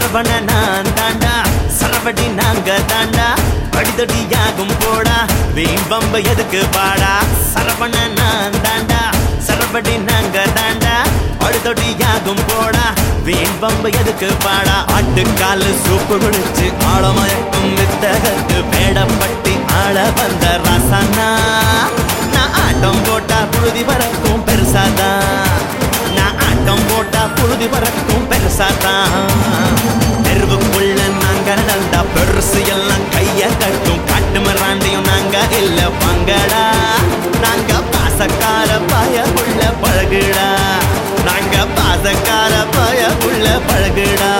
சரவண நான் தாண்டா சரவடி நாங்க தாண்டா அடிதடியாகும் போடா வீண் பம்ப எதுக்கு பாடா சரவண நான் தாண்டா சரவடி நாங்க தாண்டா அடிதடியாகும் போடா வீண் பம்ப எதுக்கு பாடா ஆட்டுக்காலு சூப்பு குடிச்சு ஆழமயக்கும் வித்தகத்து மேடப்பட்டி ஆள வந்த ரசனா நான் ஆட்டம் போட்டா புழுதி பறக்கும் பெருசாதான் நான் ஆட்டம் போட்டா புழுதி பறக்கும் பெருசாதான் தெருவுக்குள்ள நாங்க நடந்தா பெருசு எல்லாம் கைய கட்டும் காட்டு மராண்டியும் நாங்க இல்ல பங்கடா நாங்க பாசக்கார பயக்குள்ள பழகுடா நாங்க பாசக்கார பயக்குள்ள பழகுடா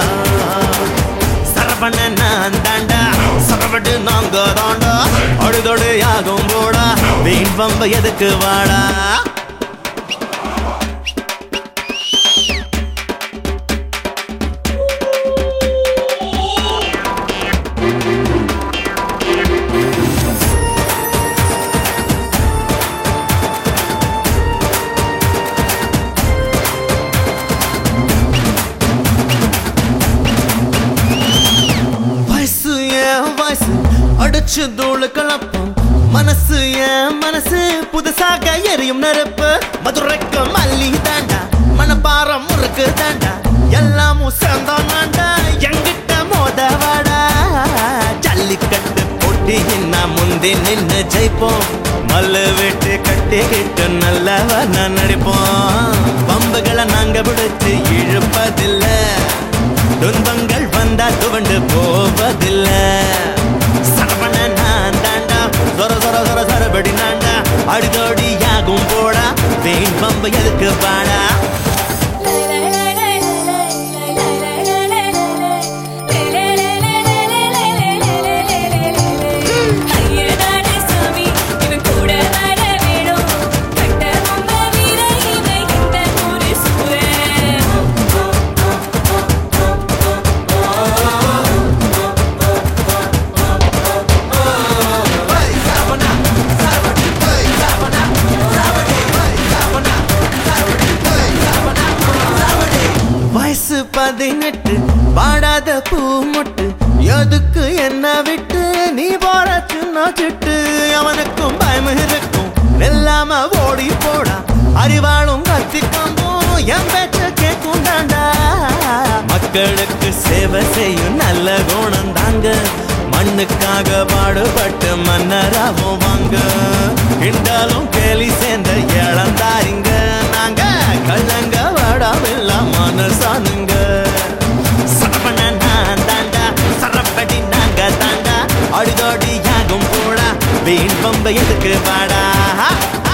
சரவண நான் தாண்டா சரவடு நாங்க தாண்டா அழுதொடு யாகும் போடா வீண் பம்ப எதுக்கு வாடா வயசு ஏன் வயசு அடிச்சு தூளு கலப்பம் மனசு ஏன் மனசு புதுசாக எரியும் நெருப்பு மதுரைக்கு மல்லி தாண்டா மனப்பாரம் முறுக்கு தாண்டா எல்லாமும் சேர்ந்தாண்டா எங்கிட்ட மோத வாடா ஜல்லிக்கட்டு போட்டி நான் முந்தி நின்னு ஜெயிப்போம் மல்லு வெட்டு கட்டிக்கிட்டு நல்லவன நடிப்போம் பம்புகளை நாங்க பிடிச்சு இழுப்பதில்லை துன்பங்கள் வந்தா துவண்டு போவதில்ல சரவண நான் தாண்டா சொர சொர சொர சொரபடி நாண்டா அடிதோடி யாகும் போடா வெயின் பம்பு எதுக்கு பாடா ஐயனாரே சாமி இவன் கூட வர வேணும் கட்ட பொம்ப வீர இவன் இந்த ஊரு சூரன் வயசு பதினெட்டு பாடாத பூ முட்டு எதுக்கு என்ன விட்டு நீ போற சின்ன சிட்டு அவனுக்கும் பயம் இருக்கும் வெல்லாம ஓடி போடா அறிவாளும் கத்திக்கம்பும் என் பேச்ச கேட்கும் தாண்டா மக்களுக்கு சேவை செய்யும் நல்ல குணம் தாங்க மண்ணுக்காக பாடுபட்டு மன்னராவும் வாங்க கிண்டாலும் கேலி சேர்ந்த இளந்தாரிங்க நாங்க கள்ளங்க வாடாமில்ல மனசானுங்க சரவண நான் தாண்டா சரப்படி நாங்க தாண்டா அடிதோடி யாகும் போடா வீண் பம்ப எதுக்கு வாடா